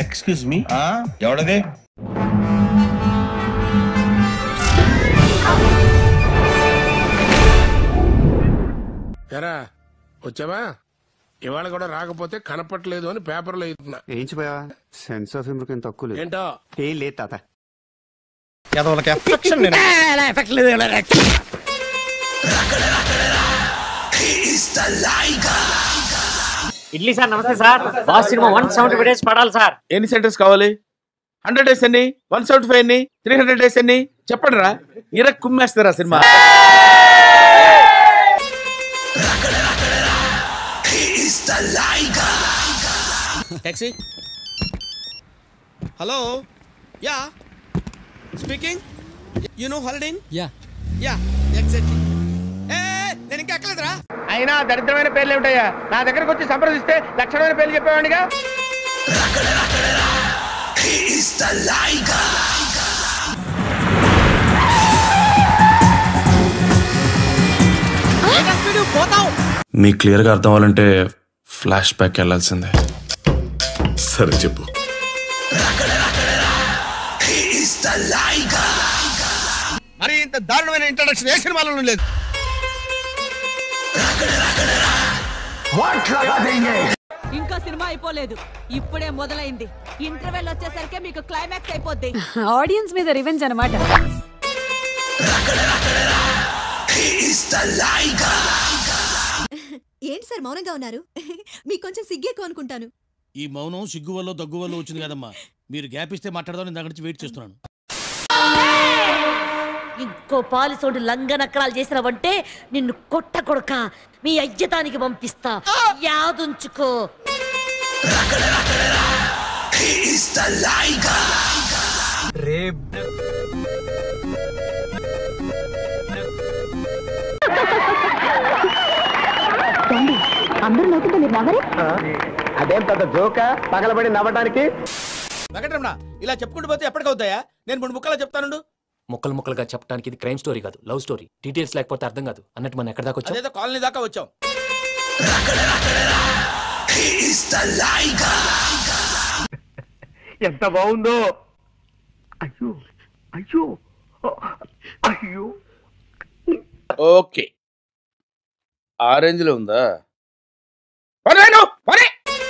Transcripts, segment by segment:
Excuse me ఆ, ఎవడది ఎరా వచ్చావా ఇవాళ కూడా రాకపోతే కనపట్లేదు అని పేపర్లో ఇస్తున్నా ఏంచిపోయా సెన్స్ ఆఫ్ హ్యూమర్ కింద తక్కువ లేదు ఏంటో ఏం లేదు తాత ఎదవలకి affection నేను ఇడ్లీ సార్ నమస్తే sir boss cinema one seventy days పడాలి సార్ ఎన్ని సెంటర్స్ కావాలి హండ్రెడ్ డేస్ ఎన్ని వన్ సెవెంటీ ఫైవ్ ఎన్ని త్రీ హండ్రెడ్ డేస్ ఎన్ని చెప్పండి రా ఇర కుమ్మేస్తారా cinema Taxi? Hello? Yeah? Speaking? You know Holiday? Yeah. Yeah, exactly. Hey, నేను ఇంకా ఎక్కలేదురా అయినా దరిద్రమైన పేర్లు ఏమిటయ్యా నా దగ్గరకు వచ్చి సంప్రదిస్తే లక్షణమైన పేర్లు చెప్పేవాడిగా మీకు క్లియర్గా అర్థం అవ్వాలంటే ఫ్లాష్ బ్యాక్ వెళ్ళాల్సిందే సరే చెప్పు మరి ఇంత దారుణమైన ఇంట్రడక్షన్ ఏ సినిమాలోనూ లేదు ఇంకా సినిమా అయిపోలేదు ఇప్పుడే మొదలైంది ఇంటర్వెల్ వచ్చేసరికి మీకు క్లైమాక్స్ అయిపోద్ది ఆడియన్స్ మీద రివెంజ్ అనమాట ఏంటి సార్ మౌనంగా ఉన్నారు మీకు కొంచెం సిగ్గేకు అనుకుంటాను ఈ మౌనం సిగ్గు వల్ల దగ్గు వల్ల వచ్చింది కదమ్మా మీరు గ్యాప్ ఇస్తే మాట్లాడదాం నేను దగ్గర నుంచి వెయిట్ చేస్తున్నాను ఇంకో పాలిసోడు లంగనక్కరాలు చేసినావంటే నిన్ను కొట్ట కొడక మీ అయ్యతానికి పంపిస్తా యాదుంచుకో అందరూ నవ్వుతుంటే మీరు నవ్వరే అదేం పెద్ద జోక పగలబడి నవ్వడానికి వెంకటరమణ ఇలా చెప్పుకుంటూ పోతే ఎప్పటికవుతాయా నేను మూడు ముక్కలా చెప్తాను ముక్కలు ముక్కలుగా చెప్పడానికి ఇది క్రైమ్ స్టోరీ కాదు లవ్ స్టోరీ డీటెయిల్స్ లేకపోతే అర్థం కాదు అన్నట్టు మనం ఎక్కడ దాకా వచ్చాం అదేదో కాలనీ దాకా వచ్చాం ఎంత బాగుందో అయ్యో అయ్యో అయ్యో ఓకే ఆరెంజ్ లో ఉందా పర్లేను పరే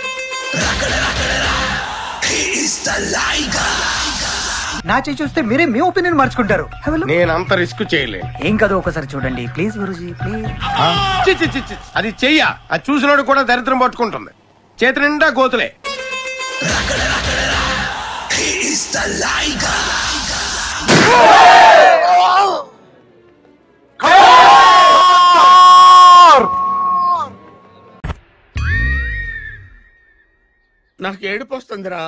నా చేయి చూస్తే మీరే మీ ఒపీనియన్ మార్చుకుంటారు నేను అంత రిస్క్ చేయలే ఏం కాదు ఒకసారి చూడండి ప్లీజ్ గురుజీ ప్లీజ్ చి, చి, చి, చి. అది చెయ్య అది చూసినోడు కూడా దరిద్రం పట్టుకుంటుంది చేతి నిండా గోతులే నాకు ఏడుపు వస్తుందిరా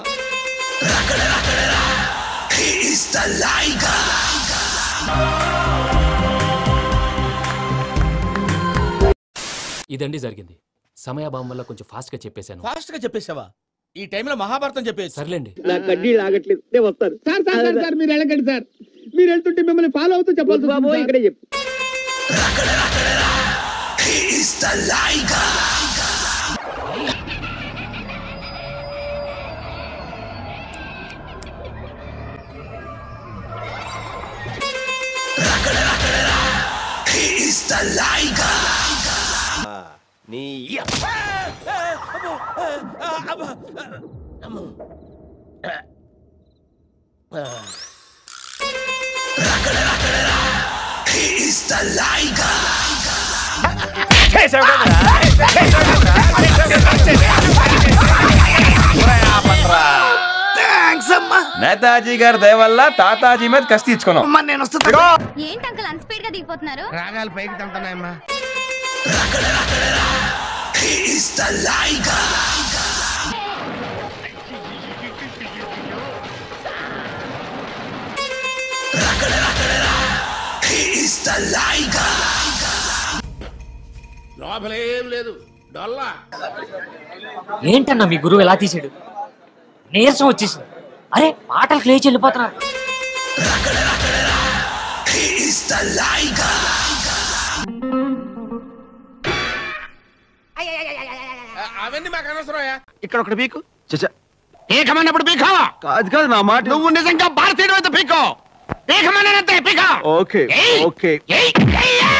ఇదండి జరిగింది సమయాభావం వల్ల కొంచెం ఫాస్ట్ గా చెప్పేశాను ఫాస్ట్ గా చెప్పేసావా ఈ టైంలో మహాభారతం చెప్పేసి సర్లేండి సార్ సార్ సార్ సార్ మీరు వెళ్ళకండి సార్ మీరు వెళ్తుంటే మిమ్మల్ని ఫాలో అవుతూ చెప్పాలి బాబు ఇక్కడే చెప్పు నీ నేతాజీ గారి దయ వల్ల తాతాజీ మీద కసి తీర్చుకున్నాం ఏంటి అంకల్ అన్స్పీడ్ గా దిగిపోతున్నారు రాగాలు పైకి తంటున్నాయమ్మా లోపల ఏం లేదు డొల్లా ఏంటన్నా మీ గురువు ఎలా తీసాడు నీరసం వచ్చేసింది అరే మాటలు లేచి వెళ్ళిపోతున్నారు అవన్నీ మాకు అనవసరం ఇక్కడ ఒకటి పీకు చచ్చా పీకమన్నప్పుడు పీకో కాదు కాదు నా మాట నువ్వు నిజంగా భారతీయుడు అయితే పీకో పీకమన్నానంతే పీకో ఓకే ఏయ్! ఓకే ఏయ్! ఏయ్!